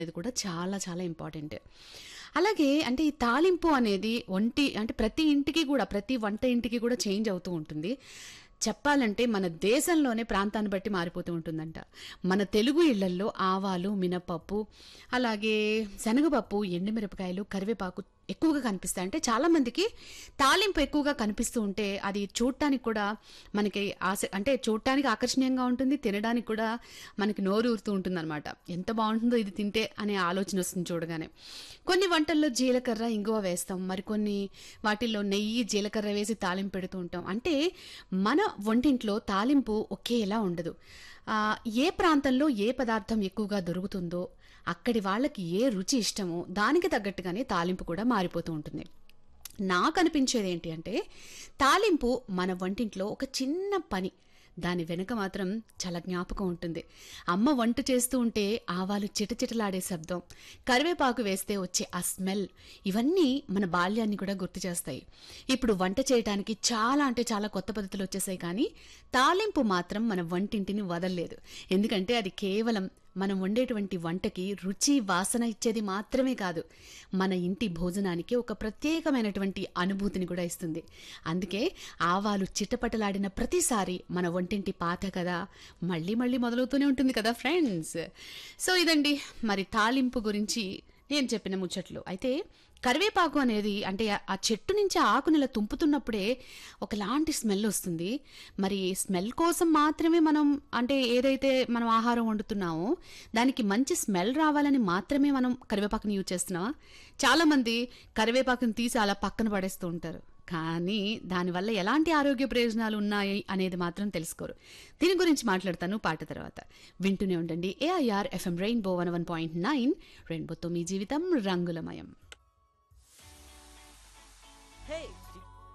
ఇది కూడా చాలా చాలా ఇంపార్టెంట్ అలాగే అంటే ఈ తాలింపు అనేది ఒంటి అంటే ప్రతి ఇంటికి కూడా ప్రతి వంట ఇంటికి కూడా చేంజ్ అవుతూ ఉంటుంది చెప్పాలంటే మన దేశంలోనే ప్రాంతాన్ని బట్టి మారిపోతూ ఉంటుందంట మన తెలుగు ఇళ్లల్లో ఆవాలు మినపప్పు అలాగే శనగపప్పు ఎండుమిరపకాయలు కరివేపాకు ఎక్కువగా కనిపిస్తాయి అంటే చాలా మందికి తాలింపు ఎక్కువగా కనిపిస్తూ ఉంటే అది చూడటానికి కూడా మనకి ఆశ అంటే చూడటానికి ఆకర్షణీయంగా ఉంటుంది తినడానికి కూడా మనకి నోరు ఊరుతూ ఉంటుంది అనమాట ఎంత బాగుంటుందో ఇది తింటే అనే ఆలోచన వస్తుంది చూడగానే కొన్ని వంటల్లో జీలకర్ర ఇంగువ వేస్తాం మరికొన్ని వాటిల్లో నెయ్యి జీలకర్ర వేసి తాలింపు పెడుతూ ఉంటాం అంటే మన వంటింట్లో తాలింపు ఒకేలా ఉండదు ఆ, ఏ ప్రాంతంలో ఏ పదార్థం ఎక్కువగా దొరుకుతుందో అక్కడి వాళ్ళకి ఏ రుచి ఇష్టమో దానికి తగ్గట్టుగానే తాలింపు కూడా మారిపోతూ ఉంటుంది నాకు అనిపించేది ఏంటి అంటే తాలింపు మన వంటింట్లో ఒక చిన్న పని దాని వెనుక మాత్రం చాలా జ్ఞాపకం ఉంటుంది అమ్మ వంట చేస్తూ ఉంటే ఆవాలు చిటచిటలాడే శబ్దం కరివేపాకు వేస్తే వచ్చే ఆ స్మెల్ ఇవన్నీ మన బాల్యాన్ని కూడా గుర్తు చేస్తాయి ఇప్పుడు వంట చేయడానికి చాలా అంటే చాలా కొత్త పద్ధతులు వచ్చేసాయి కానీ తాలింపు మాత్రం మన వంటింటిని వదలలేదు ఎందుకంటే అది కేవలం మనం వండేటువంటి వంటకి రుచి వాసన ఇచ్చేది మాత్రమే కాదు మన ఇంటి భోజనానికి ఒక ప్రత్యేకమైనటువంటి అనుభూతిని కూడా ఇస్తుంది అందుకే ఆవాలు చిట్టపటలాడిన ప్రతిసారి మన వంటింటి పాత కదా మళ్ళీ మళ్ళీ మొదలవుతూనే ఉంటుంది కదా ఫ్రెండ్స్ సో ఇదండి మరి తాలింపు గురించి నేను చెప్పిన ముచ్చట్లు అయితే కరివేపాకు అనేది అంటే ఆ- ఆ చెట్టు నుంచి ఆకుని ఇలా తుంపుతున్నప్పుడే ఒకలాంటి స్మెల్ వస్తుంది మరి స్మెల్ కోసం మాత్రమే మనం అంటే ఏదైతే మనం ఆహారం వండుతున్నామో దానికి మంచి స్మెల్ రావాలని మాత్రమే మనం కరివేపాకుని యూజ్ చేస్తున్నామా చాలామంది కరివేపాకుని తీసి అలా పక్కన పడేస్తూ ఉంటారు కానీ దానివల్ల ఎలాంటి ఆరోగ్య ప్రయోజనాలు ఉన్నాయి అనేది మాత్రం తెలుసుకోరు దీని గురించి మాట్లాడతాను పాట తర్వాత వింటూనే ఉండండి AIR FM rainbow one one point nine రెయిన్బోతో మీ జీవితం రంగులమయం Hey,